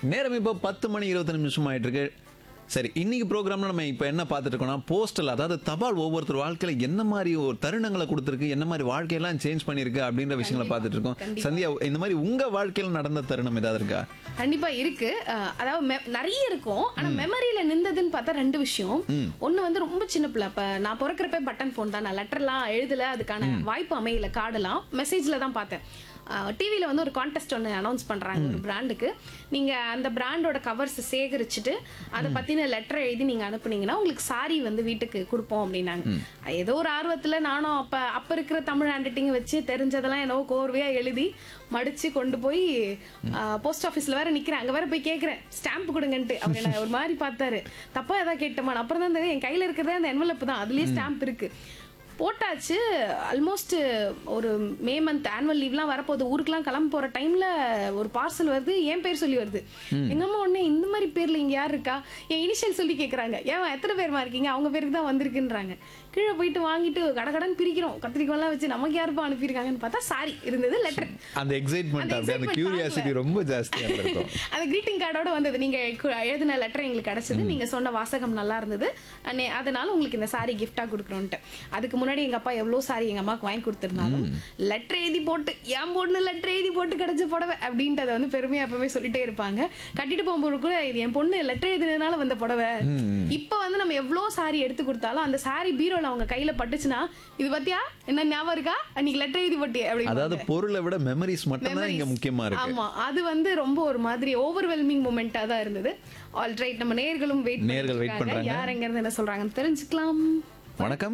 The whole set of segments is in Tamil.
நேரம் இப்போ பத்து மணி இருபத்தி நிமிஷம் ஆயிட்டு இருக்கு சரி இன்னைக்கு ப்ரோக்ராம்ல நம்ம இப்போ என்ன பார்த்துட்டு இருக்கோம்னா போஸ்டல் அதாவது தபால் ஒவ்வொருத்தர் வாழ்க்கையில என்ன மாதிரி ஒரு தருணங்களை கொடுத்துருக்கு என்ன மாதிரி வாழ்க்கையெல்லாம் சேஞ்ச் பண்ணிருக்கு அப்படின்ற விஷயங்களை பார்த்துட்டு இருக்கோம் கண்டிப்பா. சந்தியா இந்த மாதிரி உங்க வாழ்க்கையில் நடந்த தருணம் ஏதாவது இருக்கா கண்டிப்பா இருக்கு அஹ் அதாவது me- நிறைய இருக்கும் ஆனா மெமரியில நின்றதுன்னு பார்த்தா ரெண்டு விஷயம் ஒண்ணு வந்து ரொம்ப சின்ன பிள்ளை அப்ப நான் பிறக்கிறப்ப பட்டன் ஃபோன் தான் நான் லெட்டர்லாம் எழுதல அதுக்கான வாய்ப்பு அமையல கார்டெல்லாம் மெசேஜ்ல தான் பார்த்தேன் டிவியில் வந்து ஒரு கான்டெஸ்ட் ஒன்று அனௌன்ஸ் பண்ணுறாங்க ஒரு பிராண்டுக்கு நீங்கள் அந்த பிராண்டோட கவர்ஸ் சேகரிச்சுட்டு அதை பற்றின லெட்டர் எழுதி நீங்கள் அனுப்புனீங்கன்னா உங்களுக்கு சாரி வந்து வீட்டுக்கு கொடுப்போம் அப்படின்னாங்க ஏதோ ஒரு ஆர்வத்தில் நானும் அப்போ அப்போ இருக்கிற தமிழ் ஹேண்ட் ரைட்டிங் வச்சு தெரிஞ்சதெல்லாம் என்னவோ கோர்வையாக எழுதி மடிச்சு கொண்டு போய் போஸ்ட் ஆஃபீஸில் வேற நிற்கிறேன் அங்கே வேற போய் கேட்குறேன் ஸ்டாம்ப் கொடுங்கன்ட்டு அவர் என்ன ஒரு மாதிரி பார்த்தாரு தப்பா ஏதாவது கேட்டோமா அப்புறம் தான் தெரியும் என் கையில் இருக்கிறதே அந்த envelope தான் அதுலேயே ஸ்டாம்ப் இருக்கு போட்டாச்சு ஆல்மோஸ்ட் ஒரு மே மந்த் ஆனுவல் லீவ்லாம் வரப்போகுது ஊருக்குலாம் கிளம்ப போகிற டைமில் ஒரு பார்சல் வருது என் பேர் சொல்லி வருது எங்க அம்மா உடனே இந்த மாதிரி பேரில் இங்கே யார் இருக்கா என் இனிஷியல் சொல்லி கேட்குறாங்க ஏன் எத்தனை பேர்மா இருக்கீங்க அவங்க பேருக்கு தான் வந்திருக்குன்றாங்க கீழே போயிட்டு வாங்கிட்டு கடகடன் பிரிக்கிறோம் கத்திரிக்கோலாம் வச்சு நமக்கு யாருப்பா அனுப்பியிருக்காங்கன்னு பார்த்தா சாரி இருந்தது லெட்டர் அந்த எக்ஸைட்மெண்ட் அந்த அப்படி அந்த excitement கியூரியாசிட்டி ரொம்ப ஜாஸ்தியா இருக்கும் அந்த greeting கார்டோட வந்தது நீங்க கு- எழுதின லெட்டர் எங்களுக்கு கிடைச்சது நீங்க சொன்ன வாசகம் நல்லா இருந்தது அண்ணே, அதனால உங்களுக்கு இந்த சாரி gift-ஆ கொடுக்குறோன்ட்டு அதுக்கு முன்னாடி எங்க அப்பா எவ்வளவு சாரி எங்க அம்மாக்கு வாங்கி கொடுத்திருந்தாலும் லெட்டர் எழுதி போட்டு என் பொண்ணு லெட்டர் எழுதி போட்டு கிடைச்ச புடவை அப்படின்றத வந்து பெருமையா எப்பவுமே சொல்லிட்டே இருப்பாங்க கட்டிட்டு போகும்போது கூட இது என் பொண்ணு லெட்டர் எழுதினதுனால வந்த புடவை இப்ப வந்து நம்ம எவ்வளவு சாரி எடுத்து கொடுத்தாலும் அந்த சாரி பீரோல அவங்க கையில பட்டுச்சுன்னா இது பத்தியா என்ன ஞாபகம் இருக்கா அன்னைக்கு லெட்டர் எழுதி போட்டியே அப்படின்னு அதாவது பொருளை விட மெமரிஸ் மட்டும் தான் இங்க Memories. முக்கியமா இருக்கு ஆமா அது வந்து ரொம்ப ஒரு மாதிரி ஓவர்வெல்மிங் மூமெண்டா தான் இருந்தது ஆல்ரைட் நம்ம நேர்களும் வெயிட் நேயர்கள் wait பண்றாங்க. யார் எங்க இருந்து என்ன சொல்றாங்கன்னு தெரிஞ்சுக்கலாம் வணக்கம்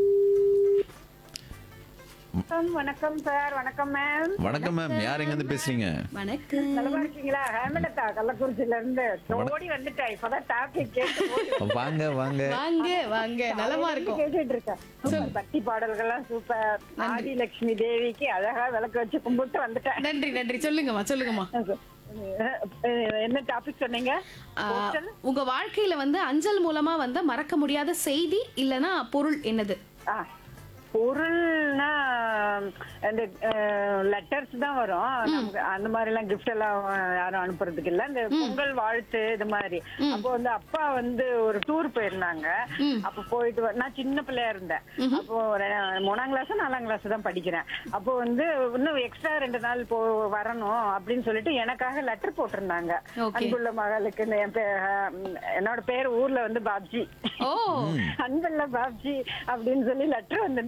வணக்கம் வணக்கம் சார் வணக்கம் மேம் வணக்கம் மேம் யார் எங்க இருந்து பேசுறீங்க வணக்கம் நலமா இருக்கீங்களா ஹேமலதா கள்ளக்குறிச்சியில இருந்து ஓடி வந்துட்டேன் இப்பதான் டாபிக் கேட்டு வாங்க வாங்க வாங்க வாங்க நலமா இருக்கும் கேட்டுட்டு இருக்கேன் சூப்பர் பக்தி பாடல்கள்லாம் சூப்பர் ஆதி லட்சுமி தேவிக்கு அழகா விளக்கு வச்சு கும்பிட்டு வந்துட்டேன் நன்றி நன்றி சொல்லுங்கம்மா சொல்லுங்கம்மா அஹ் என்ன டாபிக் சொன்னீங்க ஆ, உங்க வாழ்க்கையில வந்து அஞ்சல் மூலமா வந்த மறக்க முடியாத செய்தி இல்லனா பொருள் என்னது ஆ, பொருள்னா அந்த லெட்டர்ஸ் தான் வரும் நமக்கு அந்த மாதிரி எல்லாம் கிஃப்ட் எல்லாம் யாரும் அனுப்புறதுக்கு இல்ல இந்த பொங்கல் வாழ்த்து இது மாதிரி அப்போ வந்து அப்பா வந்து ஒரு டூர் போயிருந்தாங்க அப்ப போயிட்டு வ- நான் சின்ன பிள்ளையா இருந்தேன் அப்போ ஒரு மூணாம் கிளாஸ் நாலாம் கிளாஸ் தான் படிக்கிறேன் அப்போ வந்து இன்னும் எக்ஸ்ட்ரா ரெண்டு நாள் போ வரணும் அப்படின்னு சொல்லிட்டு எனக்காக லெட்டர் போட்டிருந்தாங்க Okay. அன்புள்ள மகளுக்கு இந்த என் பே- அஹ் என்னோட பேர் ஊர்ல வந்து பாப்ஜி ஓ அன்புள்ள பாப்ஜி அப்படின்னு சொல்லி லெட்டர் வந்து